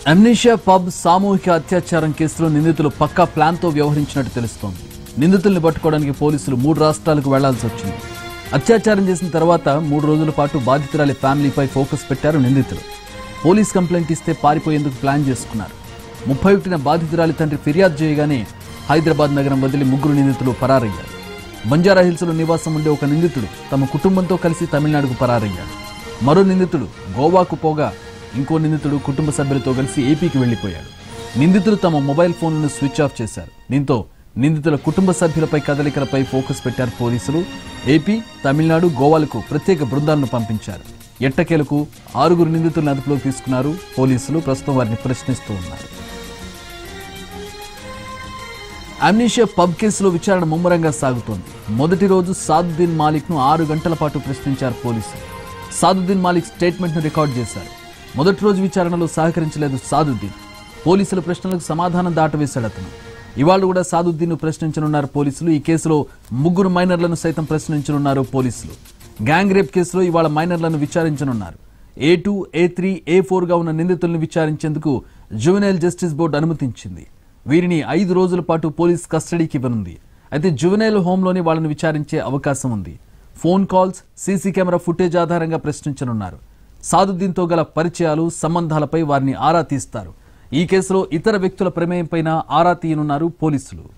Amnesia pub సామూహిక అత్యాచారం కేసులో నిందితులు పక్కా ప్లాన్తో వ్యవహరించినట్టు తెలుస్తోంది నిందితుల్ని పట్టుకోవడానికి పోలీసులు మూడు రాష్ట్రాలకు వెళ్లాల్సి వచ్చింది అత్యాచారం చేసిన తర్వాత మూడు రోజుల పాటు బాధితురాలి ఫ్యామిలీపై ఫోకస్ పెట్టారు నిందితులు పోలీస్ కంప్లైంట్ ఇస్తే పారిపోయేందుకు ప్లాన్ చేసుకున్నారు ముప్పై ఒకటిన బాధితురాలి తండ్రి ఫిర్యాదు చేయగానే హైదరాబాద్ నగరం వదిలి ముగ్గురు నిందితులు పరారయ్యారు బంజారా హిల్స్లో నివాసం ఉండే ఒక నిందితుడు తమ కుటుంబంతో కలిసి తమిళనాడుకు పరారయ్యాడు మరో నిందితుడు గోవాకు పోగా ఇంకో నిందితుడు కుటుంబ సభ్యులతో కలిసి ఏపీకి వెళ్లిపోయాడు నిందితులు తమ మొబైల్ ఫోన్లను స్విచ్ ఆఫ్ చేశారు దీంతో నిందితుల కుటుంబ సభ్యులపై కదలికలపై ఫోకస్ పెట్టారు పోలీసులు ఏపీ తమిళనాడు గోవాలకు ప్రత్యేక బృందాలను పంపించారు ఎట్టకేలకు ఆరుగురు నిందితులను అదుపులోకి తీసుకున్నారు పోలీసులు ప్రస్తుతం వారిని ప్రశ్నిస్తూ ఉన్నారు అమ్నీషియా పబ్ కేసులో విచారణ ముమ్మరంగా సాగుతోంది మొదటి రోజు సాదుద్దీన్ మాలిక్ ను ఆరు గంటల పాటు ప్రశ్నించారు పోలీసులు సాదుద్దీన్ మాలిక్ స్టేట్మెంట్ ను రికార్డ్ చేశారు మొదటి రోజు విచారణలో సహకరించలేదు సాదుద్దీన్ పోలీసుల ప్రశ్నలకు సమాధానం దాటవేశాడు అతను ఇవాళ కూడా సాదుద్దీన్ ను ప్రశ్నించనున్నారు పోలీసులు ఈ కేసులో ముగ్గురు మైనర్లను సైతం ప్రశ్నించనున్నారు పోలీసులు గ్యాంగ్ రేప్ కేసులో ఇవాళ మైనర్లను విచారించనున్నారు A two A three A four గా ఉన్న నిందితులను విచారించేందుకు జువెనైల్ జస్టిస్ బోర్డు అనుమతించింది వీరిని ఐదు రోజుల పాటు పోలీస్ కస్టడీకి ఇవ్వనుంది అయితే జువెనైల్ హోంలోనే వాళ్ళని విచారించే అవకాశం ఉంది phone calls CC camera footage ఆధారంగా ప్రశ్నించనున్నారు సాదుద్దీన్తో గల పరిచయాలు సంబంధాలపై వారిని ఆరా తీస్తారు ఈ కేసులో ఇతర వ్యక్తుల ప్రమేయంపైన ఆరా తీయనున్నారు పోలీసులు